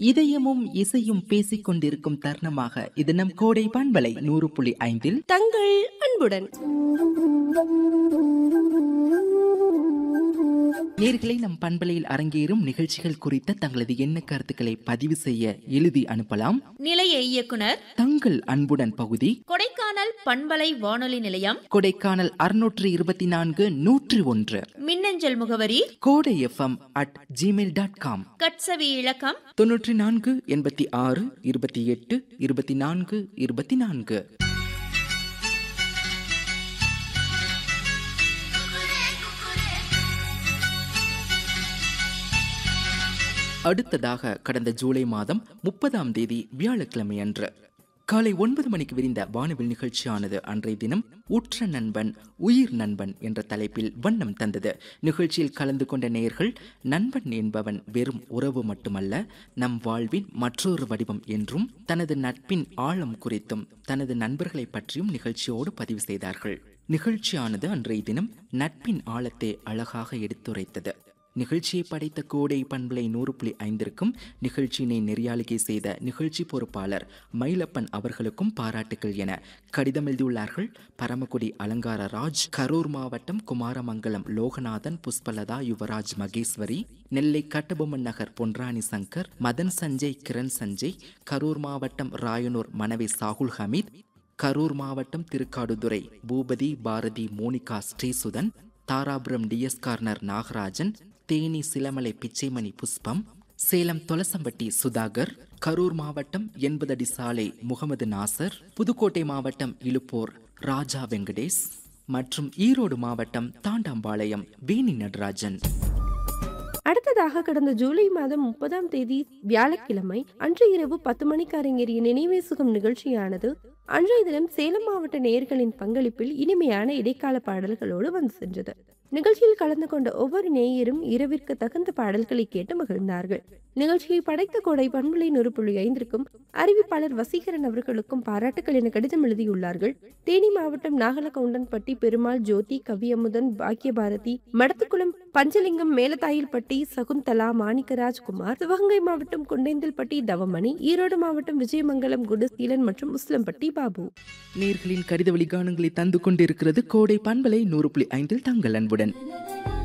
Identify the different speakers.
Speaker 1: இதயமும் இசையும் பேசிக் கொண்டிருக்கும் தருணமாக இது நம் கோடை பண்பலை நூறு புள்ளி ஐந்தில்
Speaker 2: தங்கள் அன்புடன்
Speaker 1: நேர்களை நம் பண்பலையில் அரங்கேறும் நிகழ்ச்சிகள் குறித்த தங்களது எண்ண கருத்துக்களை பதிவு செய்ய எழுதி அனுப்பலாம்
Speaker 3: நிலைய இயக்குனர்
Speaker 1: தங்கள் அன்புடன் பகுதி
Speaker 3: கொடைக்கானல் பண்பலை வானொலி நிலையம்
Speaker 1: கொடைக்கானல் அறுநூற்று இருபத்தி நான்கு நூற்றி ஒன்று
Speaker 3: மின்னஞ்சல் முகவரி
Speaker 1: Kodai FM at Gmail dot com
Speaker 3: கட்சவி இலக்கம்
Speaker 1: தொன்னூற்றி நான்கு எண்பத்தி ஆறு இருபத்தி எட்டு இருபத்தி நான்கு இருபத்தி நான்கு அடுத்ததாக கடந்த ஜூலை மாதம் முப்பதாம் தேதி வியாழக்கிழமை அன்று காலை ஒன்பது மணிக்கு விரிந்த வானவில் நிகழ்ச்சியானது அன்றைய தினம் உற்ற நண்பன் உயிர் நண்பன் என்ற தலைப்பில் வண்ணம் தந்தது நிகழ்ச்சியில் கலந்து கொண்ட நேயர்கள் நண்பன் என்பவன் வெறும் உறவு மட்டுமல்ல நம் வாழ்வின் மற்றொரு வடிவம் என்றும் தனது நட்பின் ஆழம் குறித்தும் தனது நண்பர்களை பற்றியும் நிகழ்ச்சியோடு பதிவு செய்தார்கள் நிகழ்ச்சியானது அன்றைய தினம் நட்பின் ஆழத்தை அழகாக எடுத்துரைத்தது நிகழ்ச்சியை படைத்த கோடை பண்பலை நூறு புள்ளி ஐந்திற்கும் நிகழ்ச்சியினை நெறியாளிகை செய்த நிகழ்ச்சி பொறுப்பாளர் மயிலப்பன் அவர்களுக்கும் பாராட்டுகள் என கடிதம் எழுதியுள்ளார்கள் பரமக்குடி அலங்கார ராஜ் கரூர் மாவட்டம் குமாரமங்கலம் லோகநாதன் புஷ்பலதா யுவராஜ் மகேஸ்வரி நெல்லை கட்டபொம்மன் நகர் பொன்ராணி சங்கர் மதன் சஞ்சய் கிரண் சஞ்சய் கரூர் மாவட்டம் ராயனூர் மனைவி சாகுல் ஹமீத் கரூர் மாவட்டம் Thirukkaduthurai Boopathi Bharathi Monica Srisudhan Dharapuram T S corner Nagarajan Theni Silamalai Pichaimani Pushpam Salem Tholasampatti Sudhakar Karur மாவட்டம் எண்பது அடி சாலை முகமது நாசர் புதுக்கோட்டை மாவட்டம் இலுப்போர் ராஜா வெங்கடேஷ் மற்றும் ஈரோடு மாவட்டம் தாண்டாம்பாளையம் வேணி நடராஜன்
Speaker 2: அடுத்ததாக கடந்த ஜூலை மாதம் முப்பதாம் தேதி வியாழக்கிழமை அன்று இரவு பத்து மணிக்கு அரங்கேறிய நினைவேசுகம் நிகழ்ச்சியானது அன்றைய தினம் சேலம் மாவட்ட நேயர்களின் பங்களிப்பில் இனிமையான இடைக்கால பாடல்களோடு வந்து சென்றது நிகழ்ச்சியில் கலந்து கொண்ட ஒவ்வொரு நேயரும் இரவிற்கு தகுந்த பாடல்களை கேட்டு மகிழ்ந்தார்கள் நிகழ்ச்சியை படைத்த கோடை பண்புலை நூறு புள்ளி ஐந்திற்கும் அறிவிப்பாளர் வசீகரன் அவர்களுக்கும் பாராட்டுகள் என கடிதம் எழுதியுள்ளார்கள் தேனி மாவட்டம் நாகலகவுண்டன்பட்டி பெருமாள் ஜோதி கவியமுதன் பாக்கியபாரதி மடத்துக்குளம் பஞ்சலிங்கம் மேலதாயில்பட்டி சகுந்தலா மாணிக்கராஜ் குமார் சிவகங்கை மாவட்டம் குண்டேந்தல்பட்டி தவமணி ஈரோடு மாவட்டம் விஜயமங்கலம் குடசீலன் மற்றும் முஸ்லம்பட்டி பாபு
Speaker 1: நேர்களின் கடித வழிகாணங்களை தந்து கொண்டிருக்கிறது கோடை பண்பலை நூறு புள்ளி ஐந்தில் தங்கள் அன்புடன்